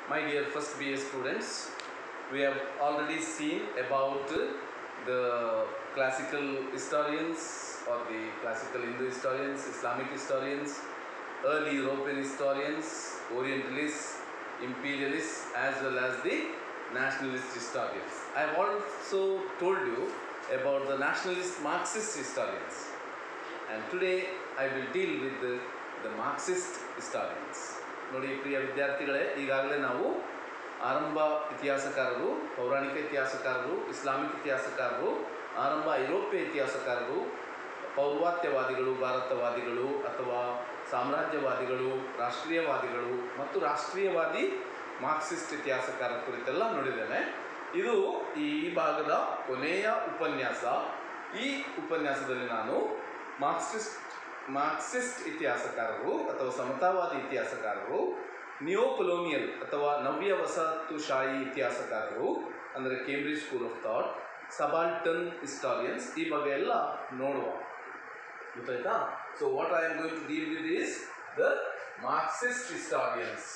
My dear first BA students, we have already seen about the classical historians or the classical Hindu historians, Islamic historians, early European historians, Orientalists, imperialists, as well as the nationalist historians. I have also told you about the nationalist Marxist historians. And today I will deal with the, the Marxist historians. ನೋಡಿ ಪ್ರಿಯ ವಿದ್ಯಾರ್ಥಿಗಳೇ ಈಗಾಗಲೇ ನಾವು ಆರಂಭ ಇತಿಹಾಸಕಾರರು ಪೌರಾಣಿಕ ಇತಿಹಾಸಕಾರರು Islamic ಇತಿಹಾಸಕಾರರು ಆರಂಭ ಐರೋಪ್ಯ ಇತಿಹಾಸಕಾರರು ಪೌರ್ವಾತ್ಯವಾದಿಗಳು ಭಾರತವಾದಿಗಳು ಅಥವಾ ಸಾಮ್ರಾಜ್ಯವಾದಿಗಳು ರಾಷ್ಟ್ರೀಯವಾದಿಗಳು ಮತ್ತು ರಾಷ್ಟ್ರೀಯವಾದಿ ಮಾರ್ಕ್ಸಿಸ್ಟ್ ಇತಿಹಾಸಕಾರರ ಕುರಿತೆಲ್ಲ ನೋಡಿದ್ದೇನೆ ಇದು ಈ ಭಾಗದ ಕೊನೆಯ ಉಪನ್ಯಾಸ ಈ ಉಪನ್ಯಾಸದಲ್ಲಿ ನಾನು ಮಾರ್ಕ್ಸಿಸ್ಟ್ ಮಾರ್ಕ್ಸಿಸ್ಟ್ ಇತಿಹಾಸಕಾರರು ಅಥವಾ ಸಮತಾವಾದಿ ಇತಿಹಾಸಕಾರರು ನಿಯೋ ಕೊಲೋನಿಯಲ್ ಅಥವಾ ನವ್ಯ ವಸಾಹತುಶಾಹಿ ಇತಿಹಾಸಕಾರರು ಅಂದರೆ Cambridge school of thought subaltern historians ಈ ಬಗ್ಗೆ ಎಲ್ಲ ನೋಡುವ ಗೊತ್ತಾಯ್ತಾ so what I am going to deal with is the Marxist historians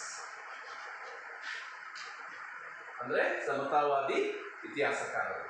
ಅಂದರೆ ಸಮತಾವಾದಿ ಇತಿಹಾಸಕಾರರು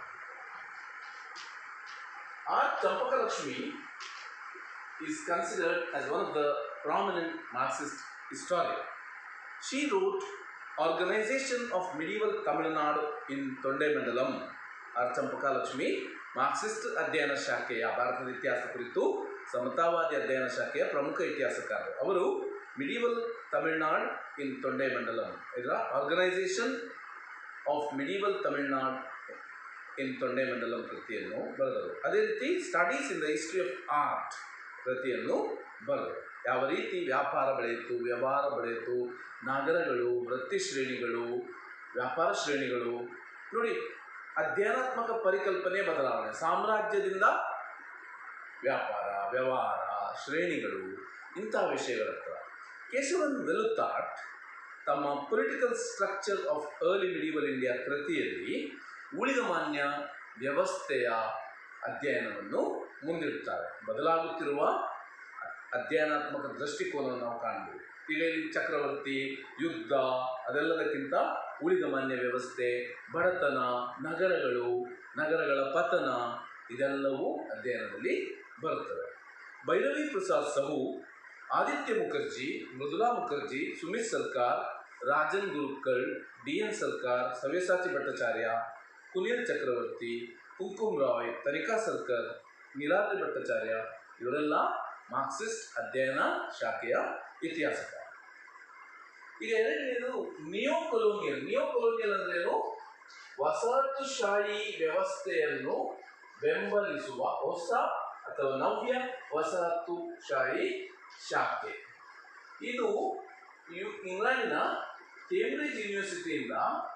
R Champakalakshmi is considered as one of the prominent Marxist historians. She wrote Organization of Medieval Tamil Nadu in Tondemandalam. R Champakalakshmi Marxist ಅಧ್ಯಯನ ಶಾಖೆಯ ಭಾರತದ ಇತಿಹಾಸ ಕುರಿತು ಸಮತಾವಾದಿ ಅಧ್ಯಯನ ಶಾಖೆಯ ಪ್ರಮುಖ ಇತಿಹಾಸಕಾರರು ಅವರು ಮಿಡಿವಲ್ ತಮಿಳ್ನಾಡ್ ಇನ್ ತೊಂಡೆಮಂಡಲಂ ಇದರ organisation of medieval Tamil Nadu in Tondaimandalam ಕೃತಿಯನ್ನು ಬರೆದರು ಅದೇ ರೀತಿ studies in the history of art ಕೃತಿಯನ್ನು ಬರೆದರು ಯಾವ ರೀತಿ ವ್ಯಾಪಾರ ಬೆಳೆಯಿತು ವ್ಯವಹಾರ ಬೆಳೆಯಿತು ನಗರಗಳು ವೃತ್ತಿ ಶ್ರೇಣಿಗಳು ವ್ಯಾಪಾರ ಶ್ರೇಣಿಗಳು ನೋಡಿ ಅಧ್ಯಯನಾತ್ಮಕ ಪರಿಕಲ್ಪನೆ ಬದಲಾವಣೆ ಸಾಮ್ರಾಜ್ಯದಿಂದ ವ್ಯಾಪಾರ ವ್ಯವಹಾರ ಶ್ರೇಣಿಗಳು ಇಂತಹ ವಿಷಯಗಳ ಹತ್ರ ಕೇಶವನ್ ವೆಲುತಾಟ್ ತಮ್ಮ political structure of early medieval India ಕೃತಿಯಲ್ಲಿ ಊಳಿಗಮಾನ್ಯ ವ್ಯವಸ್ಥೆಯ ಅಧ್ಯಯನವನ್ನು ಮುಂದಿಡುತ್ತಾರೆ ಬದಲಾಗುತ್ತಿರುವ ಅಧ್ಯಯನಾತ್ಮಕ ದೃಷ್ಟಿಕೋನವನ್ನು ನಾವು ಕಾಣ್ಬೋದು ಈಗ ಇಲ್ಲಿ ಚಕ್ರವರ್ತಿ ಯುದ್ಧ ಅದೆಲ್ಲದಕ್ಕಿಂತ ಉಳಿಗಮಾನ್ಯ ವ್ಯವಸ್ಥೆ ಬಡತನ ನಗರಗಳು ನಗರಗಳ ಪತನ ಇದೆಲ್ಲವೂ ಅಧ್ಯಯನದಲ್ಲಿ ಬರುತ್ತವೆ ಭೈರವಿ ಪ್ರಸಾದ್ ಸಹು ಆದಿತ್ಯ ಮುಖರ್ಜಿ ಮೃದುಲಾ ಮುಖರ್ಜಿ ಸುಮಿತ್ ಸರ್ಕಾರ್ ರಾಜನ್ ಗುರುಕಳ್ ಡಿ ಎನ್ ಸರ್ಕಾರ್ ಸವ್ಯಸಾಚಿ ಭಟ್ಟಾಚಾರ್ಯ ಕುನಿಯಲ್ ಚಕ್ರವರ್ತಿ ಕುಂಕುಮ್ ರಾಯ್ ತನಿಕಾ ಸರ್ಕರ್ ನೀಲಾದ್ರಿ ಭಟ್ಟಾಚಾರ್ಯ ಇವರೆಲ್ಲ ಮಾರ್ಕ್ಸಿಸ್ಟ್ ಅಧ್ಯಯನ ಶಾಖೆಯ ಇತಿಹಾಸಕಾರ ಈಗ ಎರಡನೇದು ನಿಯೋ ಕೊಲೋನಿಯಲ್ ನಿಯೋ ಕೊಲೋನಿಯಲ್ ಅಂದ್ರೇನು ವಸಾಹತುಶಾಹಿ ವ್ಯವಸ್ಥೆಯನ್ನು ಬೆಂಬಲಿಸುವ ಹೊಸ ಅಥವಾ ನವ್ಯ ವಸಾಹತುಶಾಹಿ ಶಾಖೆ ಇದು ಯು ಇಂಗ್ಲೆಂಡ್ನ ಕೇಂಬ್ರಿಡ್ಜ್ ಯೂನಿವರ್ಸಿಟಿಯಿಂದ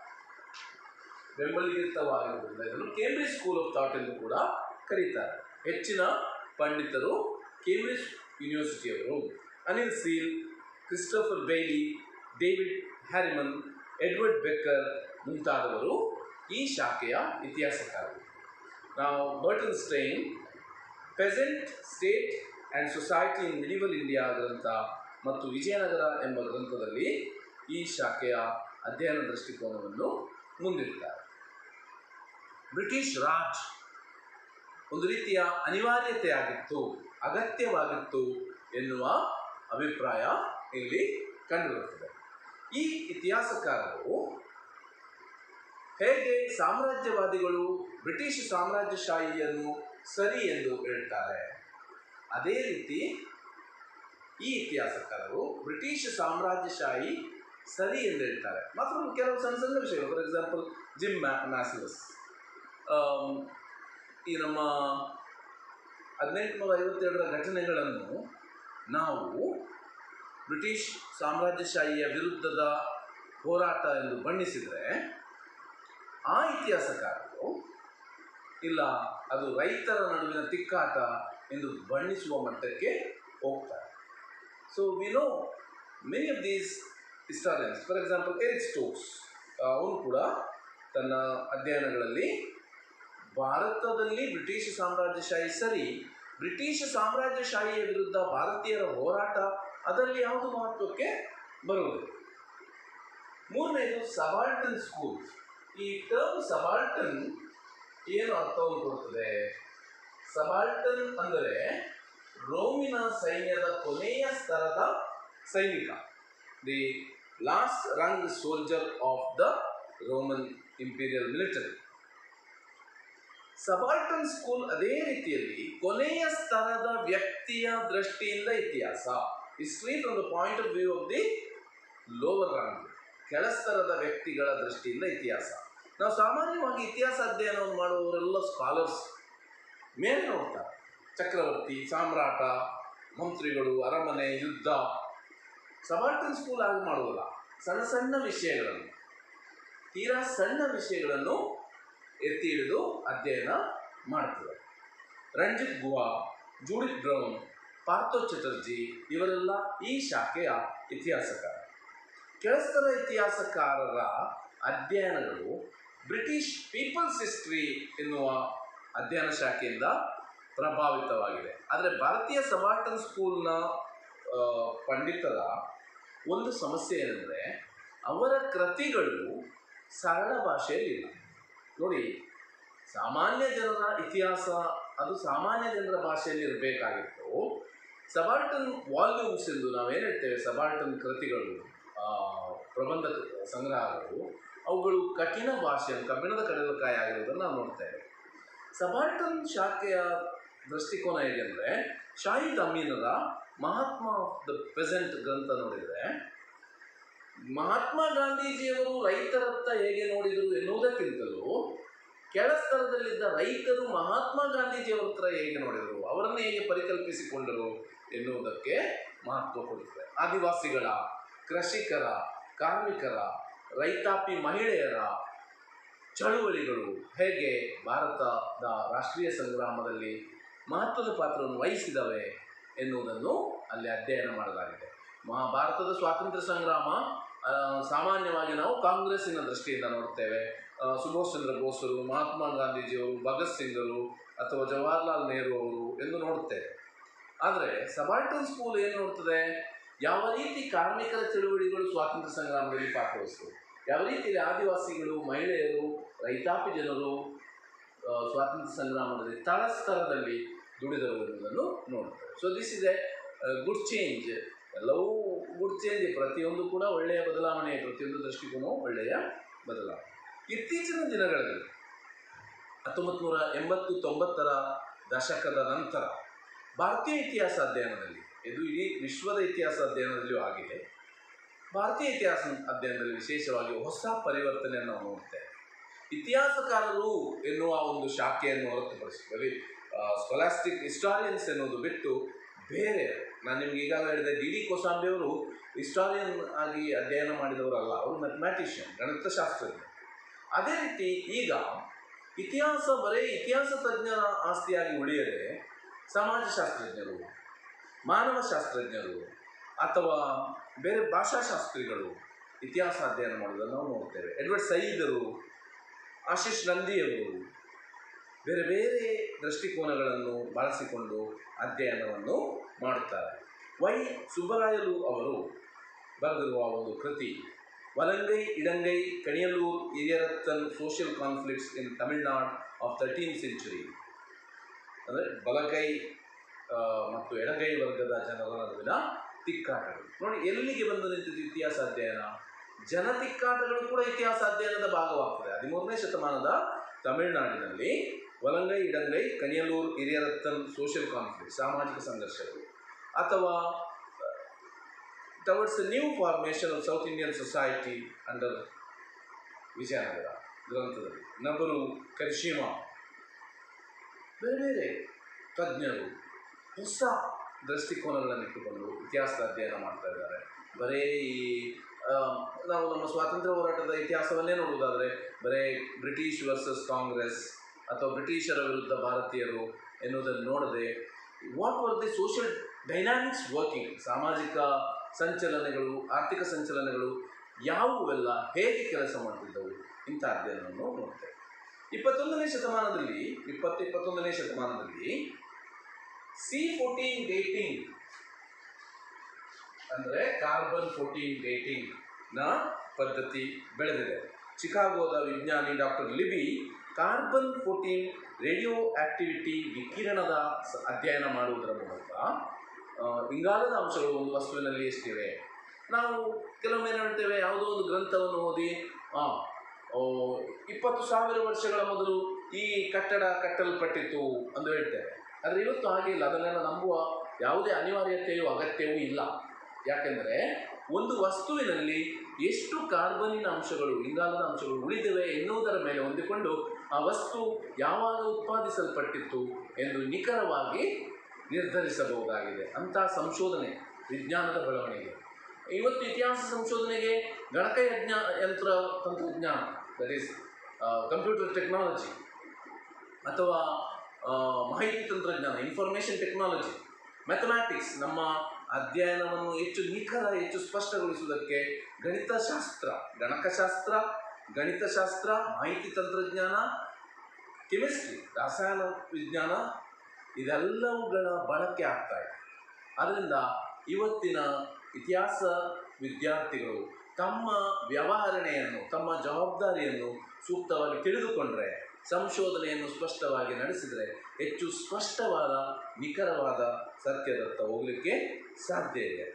ಬೆಂಬಲಿತವಾಗಿರುವುದರಿಂದ ಇದನ್ನು ಕೇಂಬ್ರಿಡ್ಜ್ ಸ್ಕೂಲ್ ಆಫ್ ಥಾಟ್ ಎಂದು ಕೂಡ ಕರೀತಾರೆ ಹೆಚ್ಚಿನ ಪಂಡಿತರು ಕೇಂಬ್ರಿಡ್ಜ್ ಯೂನಿವರ್ಸಿಟಿಯವರು Anil Seal Christopher Bayly David Harriman Edward Becker ಮುಂತಾದವರು ಈ ಶಾಖೆಯ ಇತಿಹಾಸಕಾರರು ನಾವು Burton Stein peasant state and society in medieval India ಗ್ರಂಥ ಮತ್ತು ವಿಜಯನಗರ ಎಂಬ ಗ್ರಂಥದಲ್ಲಿ ಈ ಶಾಖೆಯ ಅಧ್ಯಯನ ದೃಷ್ಟಿಕೋನವನ್ನು ಮುಂದಿಡ್ತಾರೆ ಬ್ರಿಟಿಷ್ ರಾಜ್ ಒಂದು ರೀತಿಯ ಅನಿವಾರ್ಯತೆಯಾಗಿತ್ತು ಅಗತ್ಯವಾಗಿತ್ತು ಎನ್ನುವ ಅಭಿಪ್ರಾಯ ಇಲ್ಲಿ ಕಂಡುಬರುತ್ತದೆ ಈ ಇತಿಹಾಸಕಾರರು ಹೇಗೆ ಸಾಮ್ರಾಜ್ಯವಾದಿಗಳು ಬ್ರಿಟಿಷ್ ಸಾಮ್ರಾಜ್ಯಶಾಹಿಯನ್ನು ಸರಿ ಎಂದು ಹೇಳ್ತಾರೆ ಅದೇ ರೀತಿ ಈ ಇತಿಹಾಸಕಾರರು ಬ್ರಿಟಿಷ್ ಸಾಮ್ರಾಜ್ಯಶಾಹಿ ಸರಿ ಎಂದು ಹೇಳ್ತಾರೆ ಮಾತ್ರ ಕೆಲವು ಸಣ್ಣ ಸಣ್ಣ ವಿಷಯಗಳು ಫಾರ್ ಎಕ್ಸಾಂಪಲ್ ಜಿಮ್ ಮ್ಯಾ ಮ್ಯಾಸಿಲಸ್ ಈ ನಮ್ಮ ಹದಿನೆಂಟುನೂರ ಐವತ್ತೆರಡರ ಘಟನೆಗಳನ್ನು ನಾವು ಬ್ರಿಟಿಷ್ ಸಾಮ್ರಾಜ್ಯಶಾಹಿಯ ವಿರುದ್ಧದ ಹೋರಾಟ ಎಂದು ಬಣ್ಣಿಸಿದರೆ ಆ ಇತಿಹಾಸಕಾರರು ಇಲ್ಲ ಅದು ರೈತರ ನಡುವಿನ ತಿಕ್ಕಾಟ ಎಂದು ಬಣ್ಣಿಸುವ ಮಟ್ಟಕ್ಕೆ ಹೋಗ್ತಾರೆ so we know many of these historians for example Eric Stokes ಅವನು ಕೂಡ ತನ್ನ ಅಧ್ಯಯನಗಳಲ್ಲಿ ಭಾರತದಲ್ಲಿ ಬ್ರಿಟಿಷ್ ಸಾಮ್ರಾಜ್ಯಶಾಹಿ ಸರಿ ಬ್ರಿಟಿಷ್ ಸಾಮ್ರಾಜ್ಯಶಾಹಿಯ ವಿರುದ್ಧ ಭಾರತೀಯರ ಹೋರಾಟ ಅದರಲ್ಲಿ ಯಾವುದು ಮಹತ್ವಕ್ಕೆ ಬರುವುದಿಲ್ಲ ಮೂರನೇ ಎರಡನೇದು ಸಬಾಲ್ಟನ್ ಸ್ಕೂಲ್ ಈ ಟರ್ಮ್ ಸಬಾಲ್ಟನ್ ಏನು ಅರ್ಥವನ್ನು ಕೊಡುತ್ತದೆ ಸಬಾಲ್ಟನ್ ಅಂದರೆ ರೋಮಿನ ಸೈನ್ಯದ ಕೊನೆಯ ಸ್ತರದ ಸೈನಿಕ the last rung soldier of the Roman imperial military subaltern school ಅದೇ ರೀತಿಯಲ್ಲಿ ಕೊನೆಯ ಸ್ತರದ ವ್ಯಕ್ತಿಯ ದೃಷ್ಟಿಯಿಂದ ಇತಿಹಾಸ history from the point of view of the lower rung ಕೆಳಸ್ತರದ ವ್ಯಕ್ತಿಗಳ ದೃಷ್ಟಿಯಿಂದ ಇತಿಹಾಸ ನಾವು ಸಾಮಾನ್ಯವಾಗಿ ಇತಿಹಾಸ ಅಧ್ಯಯನವನ್ನು ಮಾಡುವವರೆಲ್ಲ ಸ್ಕಾಲರ್ಸ್ ಮೇಲೆ ನೋಡ್ತಾರೆ ಚಕ್ರವರ್ತಿ ಸಾಮ್ರಾಟ ಮಂತ್ರಿಗಳು ಅರಮನೆ ಯುದ್ಧ ಸಬಾಲ್ಟನ್ ಸ್ಕೂಲ್ ಆಗಿ ಮಾಡುವುದಿಲ್ಲ ಸಣ್ಣ ಸಣ್ಣ ವಿಷಯಗಳನ್ನು ತೀರಾ ಸಣ್ಣ ವಿಷಯಗಳನ್ನು ಎತ್ತಿ ಹಿಡಿದು ಅಧ್ಯಯನ ಮಾಡ್ತದೆ ರಂಜಿತ್ ಗುಹಾ ಜೂಡಿತ್ ಬ್ರೌನ್ ಪಾರ್ಥೋ ಚಟರ್ಜಿ ಇವರೆಲ್ಲ ಈ ಶಾಖೆಯ ಇತಿಹಾಸಕಾರ ಕೆಳಸ್ತರ ಇತಿಹಾಸಕಾರರ ಅಧ್ಯಯನಗಳು ಬ್ರಿಟಿಷ್ ಪೀಪಲ್ಸ್ ಹಿಸ್ಟ್ರಿ ಎನ್ನುವ ಅಧ್ಯಯನ ಶಾಖೆಯಿಂದ ಪ್ರಭಾವಿತವಾಗಿದೆ ಆದರೆ ಭಾರತೀಯ ಸಬಾಲ್ಟನ್ ಸ್ಕೂಲ್ನ ಆ, ಪಂಡಿತರ ಒಂದು ಸಮಸ್ಯೆ ಏನೆಂದರೆ ಅವರ ಕೃತಿಗಳು ಸರಳ ಭಾಷೆಯಲ್ಲಿಲ್ಲ ನೋಡಿ ಸಾಮಾನ್ಯ ಜನರ ಇತಿಹಾಸ ಅದು ಸಾಮಾನ್ಯ ಜನರ ಭಾಷೆಯಲ್ಲಿ ಇರಬೇಕಾಗಿತ್ತು ಸಬಾಲ್ಟನ್ ವಾಲ್ಯೂಮ್ಸ್ ಎಂದು ನಾವೇನು ಹೇಳ್ತೇವೆ ಸಬಾಲ್ಟನ್ ಕೃತಿಗಳು ಆ, ಪ್ರಬಂಧ ಸಂಗ್ರಹಗಳು ಅವುಗಳು ಕಠಿಣ ಭಾಷೆಯನ್ನು ಕಬ್ಬಿಣದ ಕಡಲಕಾಯಿ ಆಗಿರೋದನ್ನು ನಾವು ನೋಡ್ತೇವೆ ಸಬಾಲ್ಟನ್ ಶಾಖೆಯ ದೃಷ್ಟಿಕೋನ ಹೇಗೆ ಅಂದರೆ ಶಾಹಿದ್ ಅಮೀನರ ಮಹಾತ್ಮ ಆಫ್ ದ ಪ್ರೆಸೆಂಟ್ ಗ್ರಂಥ ನೋಡಿದರೆ ಮಹಾತ್ಮ ಗಾಂಧೀಜಿಯವರು ರೈತರತ್ತ ಹೇಗೆ ನೋಡಿದರು ಎನ್ನುವುದಕ್ಕಿಂತಲೂ ಕೆಳ ಸ್ತರದಲ್ಲಿದ್ದ ರೈತರು ಮಹಾತ್ಮ ಗಾಂಧೀಜಿಯವರ ಹತ್ರ ಹೇಗೆ ನೋಡಿದರು ಅವರನ್ನು ಹೇಗೆ ಪರಿಕಲ್ಪಿಸಿಕೊಂಡರು ಎನ್ನುವುದಕ್ಕೆ ಮಹತ್ವ ಕೊಡುತ್ತದೆ ಆದಿವಾಸಿಗಳ ಕೃಷಿಕರ ಕಾರ್ಮಿಕರ ರೈತಾಪಿ ಮಹಿಳೆಯರ ಚಳುವಳಿಗಳು ಹೇಗೆ ಭಾರತದ ರಾಷ್ಟ್ರೀಯ ಸಂಗ್ರಾಮದಲ್ಲಿ ಮಹತ್ವದ ಪಾತ್ರವನ್ನು ವಹಿಸಿದವೆ ಎನ್ನುವುದನ್ನು ಅಲ್ಲಿ ಅಧ್ಯಯನ ಮಾಡಲಾಗಿದೆ ಮಹಾಭಾರತದ ಸ್ವಾತಂತ್ರ್ಯ ಸಂಗ್ರಾಮ ಆ, ಸಾಮಾನ್ಯವಾಗಿ ನಾವು ಕಾಂಗ್ರೆಸ್ಸಿನ ದೃಷ್ಟಿಯಿಂದ ನೋಡ್ತೇವೆ ಆ, ಸುಭಾಷ್ ಚಂದ್ರ ಬೋಸರು ಮಹಾತ್ಮ ಗಾಂಧೀಜಿಯವರು ಭಗತ್ ಸಿಂಗರು ಅಥವಾ ಜವಾಹರ್ಲಾಲ್ ನೆಹರು ಅವರು ಎಂದು ನೋಡ್ತೇವೆ ಆದರೆ ಸಬಾಲ್ಟನ್ ಸ್ಕೂಲ್ ಏನು ನೋಡ್ತದೆ ಯಾವ ರೀತಿ ಕಾರ್ಮಿಕರ ಚಳುವಳಿಗಳು ಸ್ವಾತಂತ್ರ್ಯ ಸಂಗ್ರಾಮದಲ್ಲಿ ಪಾತ್ರವಹಿಸಿತು ಯಾವ ರೀತಿಯಲ್ಲಿ ಆದಿವಾಸಿಗಳು ಮಹಿಳೆಯರು ರೈತಾಪಿ ಜನರು ಆ, ಸ್ವಾತಂತ್ರ್ಯ ಸಂಗ್ರಾಮದಲ್ಲಿ ತಳಸ್ತರದಲ್ಲಿ ದುಡಿದರು ಎನ್ನುವುದನ್ನು ನೋಡ್ತೇವೆ so this is a good change ಎಲ್ಲವೂ ಗುಡ್ ಚೇಂಜ್ ಪ್ರತಿಯೊಂದು ಕೂಡ ಒಳ್ಳೆಯ ಬದಲಾವಣೆ ಪ್ರತಿಯೊಂದು ದೃಷ್ಟಿಕೋನವೂ ಒಳ್ಳೆಯ ಬದಲಾವಣೆ ಇತ್ತೀಚಿನ ದಿನಗಳಲ್ಲಿ ಹತ್ತೊಂಬತ್ತು ನೂರ ಎಂಬತ್ತು ತೊಂಬತ್ತರ ದಶಕದ ನಂತರ ಭಾರತೀಯ ಇತಿಹಾಸ ಅಧ್ಯಯನದಲ್ಲಿ ಇದು ಇಡೀ ವಿಶ್ವದ ಇತಿಹಾಸ ಅಧ್ಯಯನದಲ್ಲಿಯೂ ಆಗಿದೆ ಭಾರತೀಯ ಇತಿಹಾಸ ಅಧ್ಯಯನದಲ್ಲಿ ವಿಶೇಷವಾಗಿ ಹೊಸ ಪರಿವರ್ತನೆಯನ್ನು ನಾವು ನೋಡ್ತೇವೆ ಇತಿಹಾಸಕಾರರು ಎನ್ನುವ ಒಂದು ಶಾಖೆಯನ್ನು ಹೊರತುಪಡಿಸಿ ಬರೀ ಸ್ಕೊಲಾಸ್ಟಿಕ್ ಹಿಸ್ಟಾರಿಯನ್ಸ್ ಎನ್ನುವುದು ಬಿಟ್ಟು ಬೇರೆ ನಾನು ನಿಮ್ಗೆ ಈಗಾಗಲೇ ಹೇಳಿದೆ ಡಿ ಡಿ ಕೋಸಾಂಬಿಯವರು ಹಿಸ್ಟಾರಿಯನ್ ಆಗಿ ಅಧ್ಯಯನ ಮಾಡಿದವರಲ್ಲ ಅವರು ಮ್ಯಾಥಮ್ಯಾಟಿಷಿಯನ್ ಗಣಿತಶಾಸ್ತ್ರಜ್ಞ ಅದೇ ರೀತಿ ಈಗ ಇತಿಹಾಸ ಬರೀ ಇತಿಹಾಸ ತಜ್ಞರ ಆಸ್ತಿಯಾಗಿ ಉಳಿಯದೆ ಸಮಾಜಶಾಸ್ತ್ರಜ್ಞರು ಮಾನವಶಾಸ್ತ್ರಜ್ಞರು ಅಥವಾ ಬೇರೆ ಭಾಷಾಶಾಸ್ತ್ರಿಗಳು ಇತಿಹಾಸ ಅಧ್ಯಯನ ಮಾಡೋದನ್ನು ನಾವು ನೋಡ್ತೇವೆ ಎಡ್ವರ್ಡ್ ಸಯೀದರು ಆಶೀಶ್ ನಂದಿಯವರು ಬೇರೆ ಬೇರೆ ದೃಷ್ಟಿಕೋನಗಳನ್ನು ಬಳಸಿಕೊಂಡು ಅಧ್ಯಯನವನ್ನು ಮಾಡುತ್ತಾರೆ ವೈ ಸುಬ್ಬರಾಯಲು ಅವರು ಬರೆದಿರುವ ಒಂದು ಕೃತಿ ವಲಂಗೈ ಇಡಂಗೈ ಕಣಿಯಲ್ಲೂರ್ ಹಿರಿಯರತ್ತನ್ social conflicts in Tamil Nadu of thirteen century ಅಂದರೆ ಬಲಗೈ ಆ, ಮತ್ತು ಎಡಗೈ ವರ್ಗದ ಜನರ ನಡುವಿನ ತಿಕ್ಕಾಟಗಳು ನೋಡಿ ಎಲ್ಲಿಗೆ ಬಂದು ನಿಂತಿದ್ದು ಇತಿಹಾಸ ಅಧ್ಯಯನ ಜನ ತಿಕ್ಕಾಟಗಳು ಕೂಡ ಇತಿಹಾಸ ಅಧ್ಯಯನದ ಭಾಗವಾಗ್ತದೆ ಹದಿಮೂರನೇ ಶತಮಾನದ ತಮಿಳುನಾಡಿನಲ್ಲಿ ವಲಂಗೈ ಇಡಂಗೈ ಕಣಿಯಲೂರು ಹಿರಿಯರತ್ತನ್ ಸೋಷಿಯಲ್ ಕಾನ್ಫ್ಲಿಕ್ಟ್ ಸಾಮಾಜಿಕ ಸಂಘರ್ಷಗಳು ಅಥವಾ towards the new formation of South Indian society under Vijayanagara ಗ್ರಂಥದಲ್ಲಿ ನಬರು ಕರಿಶಿಮಾ ಬೇರೆ ಬೇರೆ ತಜ್ಞರು ಹೊಸ ದೃಷ್ಟಿಕೋನಗಳನ್ನು ಇಟ್ಟುಕೊಂಡು ಇತಿಹಾಸದ ಅಧ್ಯಯನ ಮಾಡ್ತಾ ಇದ್ದಾರೆ ಬರೀ ಈ ಆ, ನಾವು ನಮ್ಮ ಸ್ವಾತಂತ್ರ್ಯ ಹೋರಾಟದ ಇತಿಹಾಸವನ್ನೇ ನೋಡುವುದಾದರೆ ಬರೀ ಬ್ರಿಟಿಷ್ ವರ್ಸಸ್ ಕಾಂಗ್ರೆಸ್ ಅಥವಾ ಬ್ರಿಟಿಷರ ವಿರುದ್ಧ ಭಾರತೀಯರು ಎನ್ನುವುದನ್ನು ನೋಡದೆ what were the social dynamics working ಸಾಮಾಜಿಕ ಸಂಚಲನೆಗಳು ಆರ್ಥಿಕ ಸಂಚಲನೆಗಳು ಯಾವುವೆಲ್ಲ ಹೇಗೆ ಕೆಲಸ ಮಾಡ್ತಿದ್ದವು ಇಂಥ ಅಧ್ಯಯನವನ್ನು ನೋಡ್ತೇವೆ ಇಪ್ಪತ್ತೊಂದನೇ ಶತಮಾನದಲ್ಲಿ ಇಪ್ಪತ್ತು ಇಪ್ಪತ್ತೊಂದನೇ ಶತಮಾನದಲ್ಲಿ ಸಿ ಫೋರ್ಟೀನ್ ಡೇಟಿಂಗ್ ಅಂದರೆ ಕಾರ್ಬನ್ ಫೋರ್ಟೀನ್ ಡೇಟಿಂಗ್ ನ ಪದ್ಧತಿ ಬೆಳೆದಿದೆ ಚಿಕಾಗೋದ ವಿಜ್ಞಾನಿ doctor Libby carbon fourteen radioactivity ವಿಕಿರಣದ ಸ- ಅಧ್ಯಯನ ಮಾಡುವುದರ ಮೂಲಕ ಆ, ಇಂಗಾಲದ ಅಂಶಗಳು ಒಂದು ವಸ್ತುವಿನಲ್ಲಿ ಎಷ್ಟಿವೆ ನಾವು ಕೆಲವೊಮ್ಮೆ ಏನು ಹೇಳ್ತೇವೆ ಯಾವುದೋ ಒಂದು ಗ್ರಂಥವನ್ನು ಓದಿ ಆ, ಓ, ಇಪ್ಪತ್ತು ಸಾವಿರ ವರ್ಷಗಳ ಮೊದಲು ಈ ಕಟ್ಟಡ ಕಟ್ಟಲ್ಪಟ್ಟಿತು ಎಂದು ಹೇಳ್ತೇವೆ ಆದರೆ ಇವತ್ತು ಹಾಗೆ ಇಲ್ಲ ಅದನ್ನೆಲ್ಲ ನಂಬುವ ಯಾವುದೇ ಅನಿವಾರ್ಯತೆಯೂ ಅಗತ್ಯವೂ ಇಲ್ಲ ಯಾಕೆಂದರೆ ಒಂದು ವಸ್ತುವಿನಲ್ಲಿ ಎಷ್ಟು ಕಾರ್ಬನ್ನಿನ ಅಂಶಗಳು ಇಂಗಾಲದ ಅಂಶಗಳು ಉಳಿದಿವೆ ಎನ್ನುವುದರ ಮೇಲೆ ಹೊಂದಿಕೊಂಡು ಆ ವಸ್ತು ಯಾವಾಗ ಉತ್ಪಾದಿಸಲ್ಪಟ್ಟಿತ್ತು ಎಂದು ನಿಖರವಾಗಿ ನಿರ್ಧರಿಸಬಹುದಾಗಿದೆ ಅಂಥ ಸಂಶೋಧನೆ ವಿಜ್ಞಾನದ ಬೆಳವಣಿಗೆ ಇವತ್ತು ಇತಿಹಾಸ ಸಂಶೋಧನೆಗೆ ಗಣಕಯಜ್ಞ ಯಂತ್ರ ತಂತ್ರಜ್ಞಾನ ದಟ್ ಈಸ್ ಕಂಪ್ಯೂಟರ್ ಟೆಕ್ನಾಲಜಿ ಅಥವಾ ಆ, ಮಾಹಿತಿ ತಂತ್ರಜ್ಞಾನ ಇನ್ಫಾರ್ಮೇಷನ್ ಟೆಕ್ನಾಲಜಿ ಮ್ಯಾಥಮ್ಯಾಟಿಕ್ಸ್ ನಮ್ಮ ಅಧ್ಯಯನವನ್ನು ಹೆಚ್ಚು ನಿಖರ ಹೆಚ್ಚು ಸ್ಪಷ್ಟಗೊಳಿಸುವುದಕ್ಕೆ ಗಣಿತಶಾಸ್ತ್ರ ಗಣಕಶಾಸ್ತ್ರ ಗಣಿತಶಾಸ್ತ್ರ ಮಾಹಿತಿ ತಂತ್ರಜ್ಞಾನ ಕೆಮಿಸ್ಟ್ರಿ ರಸಾಯನ ವಿಜ್ಞಾನ ಇದೆಲ್ಲವುಗಳ ಬಳಕೆ ಆಗ್ತಾ ಇದೆ ಆದ್ದರಿಂದ ಇವತ್ತಿನ ಇತಿಹಾಸ ವಿದ್ಯಾರ್ಥಿಗಳು ತಮ್ಮ ವ್ಯವಹರಣೆಯನ್ನು ತಮ್ಮ ಜವಾಬ್ದಾರಿಯನ್ನು ಸೂಕ್ತವಾಗಿ ತಿಳಿದುಕೊಂಡ್ರೆ ಸಂಶೋಧನೆಯನ್ನು ಸ್ಪಷ್ಟವಾಗಿ ನಡೆಸಿದರೆ ಹೆಚ್ಚು ಸ್ಪಷ್ಟವಾದ ನಿಖರವಾದ ಸತ್ಯದತ್ತ ಹೋಗಲಿಕ್ಕೆ ಸಾಧ್ಯ ಇದೆ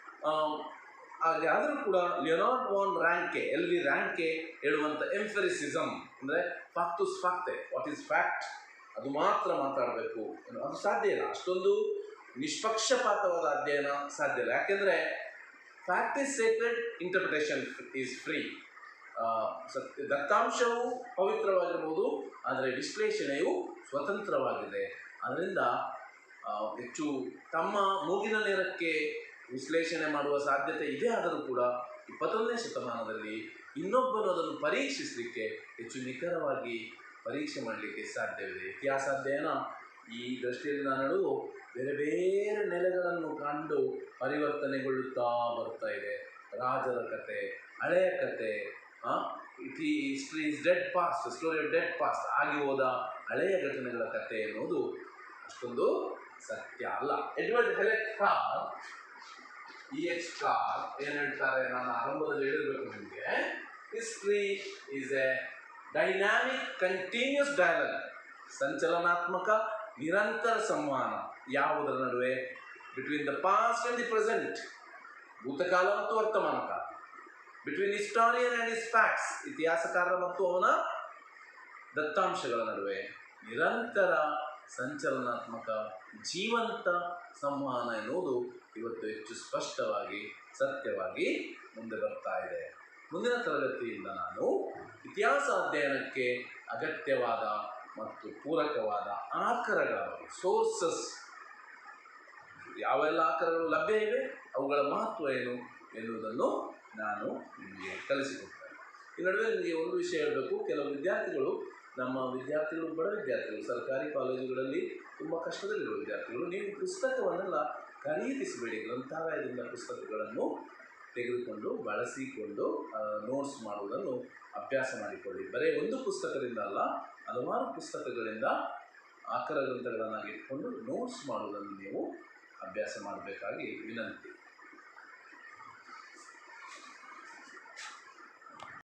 ಹಾಗೆ ಆದರೂ ಕೂಡ Leonard von Ranke L V Ranke ಹೇಳುವಂಥ ಎಂಫೆರಿಸಿಸಮ್ ಅಂದರೆ ಫಾಕ್ಟುಸ್ ಫಾಕ್ಟೆ ವಾಟ್ ಈಸ್ ಫ್ಯಾಕ್ಟ್ ಅದು ಮಾತ್ರ ಮಾತಾಡಬೇಕು ಅದು ಸಾಧ್ಯ ಇಲ್ಲ ಅಷ್ಟೊಂದು ನಿಷ್ಪಕ್ಷಪಾತವಾದ ಅಧ್ಯಯನ ಸಾಧ್ಯ ಇಲ್ಲ ಯಾಕೆಂದರೆ fact is sacred interpretation is free ಸತ್ಯ ದತ್ತಾಂಶವು ಪವಿತ್ರವಾಗಿರ್ಬೋದು ಆದರೆ ವಿಶ್ಲೇಷಣೆಯು ಸ್ವತಂತ್ರವಾಗಿದೆ ಅದರಿಂದ ಆ, ಹೆಚ್ಚು ತಮ್ಮ ಮೂಗಿನ ನೇರಕ್ಕೆ ವಿಶ್ಲೇಷಣೆ ಮಾಡುವ ಸಾಧ್ಯತೆ ಇದೆ ಆದರೂ ಕೂಡ ಇಪ್ಪತ್ತೊಂದನೇ ಶತಮಾನದಲ್ಲಿ ಇನ್ನೊಬ್ಬನು ಅದನ್ನು ಪರೀಕ್ಷಿಸಲಿಕ್ಕೆ ಹೆಚ್ಚು ನಿಖರವಾಗಿ ಪರೀಕ್ಷೆ ಮಾಡಲಿಕ್ಕೆ ಸಾಧ್ಯವಿದೆ ಇತಿಹಾಸ ಅಧ್ಯಯನ ಈ ದೃಷ್ಟಿಯಲ್ಲಿ ನಾನು ಬೇರೆ ಬೇರೆ ನೆಲೆಗಳನ್ನು ಕಂಡು ಪರಿವರ್ತನೆಗೊಳ್ಳುತ್ತಾ ಬರ್ತಾ ಇದೆ ರಾಜರ ಕತೆ ಹಳೆಯ ಕತೆ it history is dead past story of dead past ಆಗಿ ಹೋದ ಹಳೆಯ ಘಟನೆಗಳ ಕತೆ ಎನ್ನುವುದು ಅಷ್ಟೊಂದು ಸತ್ಯ ಅಲ್ಲ Edward Hallett Carr E H Carr ಏನು ಹೇಳ್ತಾರೆ ನಾನು ಆರಂಭದಲ್ಲಿ ಹೇಳಿರ್ಬೇಕು ನಿಮಗೆ history is a dynamic continuous dialogue ಸಂಚಲನಾತ್ಮಕ ನಿರಂತರ ಸಂವಹನ ಯಾವುದರ ನಡುವೆ between the past and the present ಭೂತಕಾಲ ಮತ್ತು ವರ್ತಮಾನ ಕಾಲ between historian and his facts ಇತಿಹಾಸಕಾರ ಮತ್ತು ಅವನ ದತ್ತಾಂಶಗಳ ನಡುವೆ ನಿರಂತರ ಸಂಚಲನಾತ್ಮಕ ಜೀವಂತ ಸಂವಹನ ಎನ್ನುವುದು ಇವತ್ತು ಹೆಚ್ಚು ಸ್ಪಷ್ಟವಾಗಿ ಸತ್ಯವಾಗಿ ಮುಂದೆ ಬರ್ತಾ ಇದೆ ಮುಂದಿನ ತರಗತಿಯಿಂದ ನಾನು ಇತಿಹಾಸ ಅಧ್ಯಯನಕ್ಕೆ ಅಗತ್ಯವಾದ ಮತ್ತು ಪೂರಕವಾದ ಆಕರಗಳ ಸೋರ್ಸಸ್ ಯಾವೆಲ್ಲ ಆಕರಗಳು ಲಭ್ಯ ಇವೆ ಅವುಗಳ ಮಹತ್ವ ಏನು ಎನ್ನುವುದನ್ನು ನಾನು ನಿಮಗೆ ಕಲಿಸಿಕೊಡ್ತೇನೆ ಈ ನಡುವೆ ನಿಮಗೆ ಒಂದು ವಿಷಯ ಹೇಳಬೇಕು ಕೆಲವು ವಿದ್ಯಾರ್ಥಿಗಳು ನಮ್ಮ ವಿದ್ಯಾರ್ಥಿಗಳು ಬಡ ವಿದ್ಯಾರ್ಥಿಗಳು ಸರ್ಕಾರಿ ಕಾಲೇಜುಗಳಲ್ಲಿ ತುಂಬ ಕಷ್ಟದಲ್ಲಿರುವ ವಿದ್ಯಾರ್ಥಿಗಳು ನೀವು ಪುಸ್ತಕವನ್ನೆಲ್ಲ ಖರೀದಿಸಬೇಡಿ ಗ್ರಂಥಾಲಯದಿಂದ ಪುಸ್ತಕಗಳನ್ನು ತೆಗೆದುಕೊಂಡು ಬಳಸಿಕೊಂಡು ನೋಟ್ಸ್ ಮಾಡುವುದನ್ನು ಅಭ್ಯಾಸ ಮಾಡಿಕೊಳ್ಳಿ ಬರೀ ಒಂದು ಪುಸ್ತಕದಿಂದ ಅಲ್ಲ ಹಲವಾರು ಪುಸ್ತಕಗಳಿಂದ ಆಕರ ಗ್ರಂಥಗಳನ್ನಾಗಿ ಇಟ್ಕೊಂಡು ನೋಟ್ಸ್ ಮಾಡುವುದನ್ನು ನೀವು ಅಭ್ಯಾಸ ಮಾಡಬೇಕಾಗಿ ವಿನಂತಿ